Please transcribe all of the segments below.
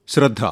ശ്രദ്ധ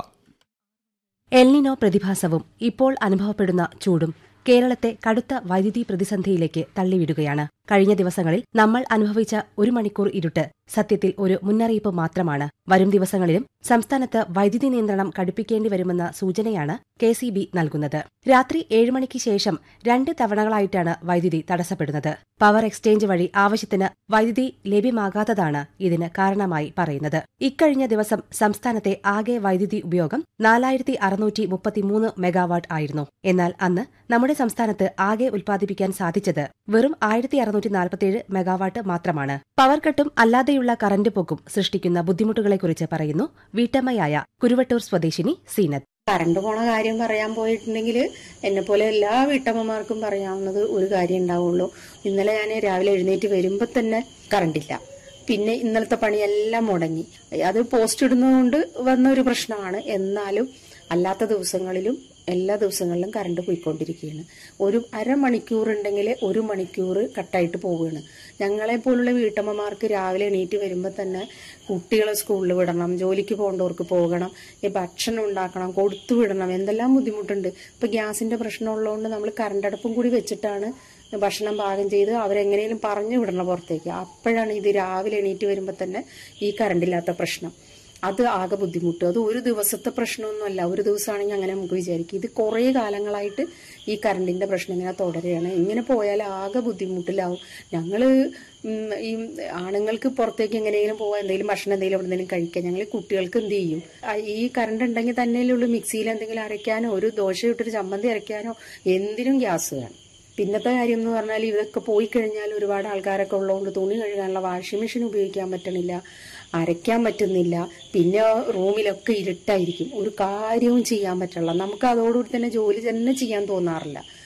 എൽനിനോ പ്രതിഭാസവും ഇപ്പോൾ അനുഭവപ്പെടുന്ന ചൂടും കേരളത്തെ കടുത്ത വൈദ്യുതി പ്രതിസന്ധിയിലേക്ക് തള്ളിവിടുകയാണ് കഴിഞ്ഞ ദിവസങ്ങളിൽ നമ്മൾ അനുഭവിച്ച ഒരു മണിക്കൂർ ഇരുട്ട് സത്യത്തിൽ ഒരു മുന്നറിയിപ്പ് മാത്രമാണ് വരും ദിവസങ്ങളിലും സംസ്ഥാനത്ത് വൈദ്യുതി നിയന്ത്രണം കടുപ്പിക്കേണ്ടി വരുമെന്ന സൂചനയാണ് കെ സി ബി നൽകുന്നത് രാത്രി ഏഴ് മണിക്ക് ശേഷം രണ്ട് തവണകളായിട്ടാണ് വൈദ്യുതി തടസ്സപ്പെടുന്നത് പവർ എക്സ്ചേഞ്ച് വഴി ആവശ്യത്തിന് വൈദ്യുതി ലഭ്യമാകാത്തതാണ് ഇതിന് കാരണമായി പറയുന്നത് ഇക്കഴിഞ്ഞ ദിവസം സംസ്ഥാനത്തെ ആകെ വൈദ്യുതി ഉപയോഗം നാലായിരത്തി അറുന്നൂറ്റി മുപ്പത്തിമൂന്ന് മെഗാവാട്ട് ആയിരുന്നു എന്നാൽ അന്ന് നമ്മുടെ സംസ്ഥാനത്ത് ആകെ ഉൽപ്പാദിപ്പിക്കാൻ സാധിച്ചത് വെറും ആയിരത്തി അറുന്നൂറ്റി നാൽപ്പത്തിയേഴ് മെഗാവാട്ട് മാത്രമാണ് പവർ കട്ടും അല്ലാതെയുള്ള കറന്റ് പോക്കും സൃഷ്ടിക്കുന്ന ബുദ്ധിമുട്ടുകളെക്കുറിച്ച് പറയുന്നു വീട്ടമ്മയായ കുരുവട്ടൂർ സ്വദേശിനി സീനത്ത് കറണ്ട് പോണ കാര്യം പറയാൻ പോയിട്ടുണ്ടെങ്കിൽ എന്നെ പോലെ എല്ലാ വീട്ടമ്മമാർക്കും പറയാവുന്നത് ഒരു കാര്യം ഉണ്ടാവുള്ളൂ ഇന്നലെ ഞാൻ രാവിലെ എഴുന്നേറ്റ് വരുമ്പോൾ തന്നെ കറണ്ടില്ല പിന്നെ ഇന്നലത്തെ പണിയെല്ലാം മുടങ്ങി അത് പോസ്റ്റ് ഇടുന്നതുകൊണ്ട് വന്ന ഒരു പ്രശ്നമാണ് എന്നാലും അല്ലാത്ത ദിവസങ്ങളിലും എല്ലാ ദിവസങ്ങളിലും കറണ്ട് പോയിക്കൊണ്ടിരിക്കുകയാണ് ഒരു അരമണിക്കൂർ ഉണ്ടെങ്കിൽ ഒരു മണിക്കൂർ കട്ടായിട്ട് പോവുകയാണ് ഞങ്ങളെ പോലുള്ള വീട്ടമ്മമാർക്ക് രാവിലെ എണീറ്റ് വരുമ്പോൾ തന്നെ കുട്ടികളെ സ്കൂളിൽ വിടണം ജോലിക്ക് പോകേണ്ടവർക്ക് പോകണം ഈ ഭക്ഷണം ഉണ്ടാക്കണം കൊടുത്തു വിടണം എന്തെല്ലാം ബുദ്ധിമുട്ടുണ്ട് ഇപ്പൊ ഗ്യാസിന്റെ പ്രശ്നം ഉള്ളതുകൊണ്ട് നമ്മൾ കറണ്ട് അടുപ്പും കൂടി വെച്ചിട്ടാണ് ഭക്ഷണം പാകം ചെയ്ത് അവരെങ്ങനെയും പറഞ്ഞു വിടണം പുറത്തേക്ക് അപ്പോഴാണ് ഇത് രാവിലെ എണീറ്റ് വരുമ്പോൾ തന്നെ ഈ കറണ്ടില്ലാത്ത പ്രശ്നം അത് ആകെ ബുദ്ധിമുട്ട് അത് ഒരു ദിവസത്തെ പ്രശ്നമൊന്നുമല്ല ഒരു ദിവസമാണെങ്കിൽ അങ്ങനെ നമുക്ക് വിചാരിക്കും ഇത് കുറേ കാലങ്ങളായിട്ട് ഈ കറണ്ടിന്റെ പ്രശ്നം ഇങ്ങനെ തുടരുകയാണ് ഇങ്ങനെ പോയാൽ ആകെ ബുദ്ധിമുട്ടിലാവും ഞങ്ങള് ഉം, ഈ ആണുങ്ങൾക്ക് പുറത്തേക്ക് എങ്ങനെയെങ്കിലും പോകാൻ എന്തെങ്കിലും ഭക്ഷണം എന്തെങ്കിലും എവിടെ എന്തെങ്കിലും കഴിക്കാം ഞങ്ങൾ കുട്ടികൾക്ക് എന്ത് ചെയ്യും ആ, ഈ കറണ്ട് ഉണ്ടെങ്കിൽ തന്നെയല്ലേ ഉള്ളൂ മിക്സിയിൽ എന്തെങ്കിലും അരയ്ക്കാനോ ഒരു ദോശ ഇട്ടൊരു ചമ്മന്തി അരയ്ക്കാനോ എന്തിനും ഗ്യാസ് വേണം പിന്നത്തെ കാര്യം എന്ന് പറഞ്ഞാൽ ഇതൊക്കെ പോയി കഴിഞ്ഞാൽ ഒരുപാട് ആൾക്കാരൊക്കെ ഉള്ളതുകൊണ്ട് തുണി കഴുകാനുള്ള വാഷിംഗ് മെഷീൻ ഉപയോഗിക്കാൻ പറ്റണില്ല അരയ്ക്കാൻ പറ്റുന്നില്ല പിന്നെ റൂമിലൊക്കെ ഇരുട്ടായിരിക്കും ഒരു കാര്യവും ചെയ്യാൻ പറ്റില്ല നമുക്ക് അതോടുകൂടി തന്നെ ജോലി തന്നെ ചെയ്യാൻ തോന്നാറില്ല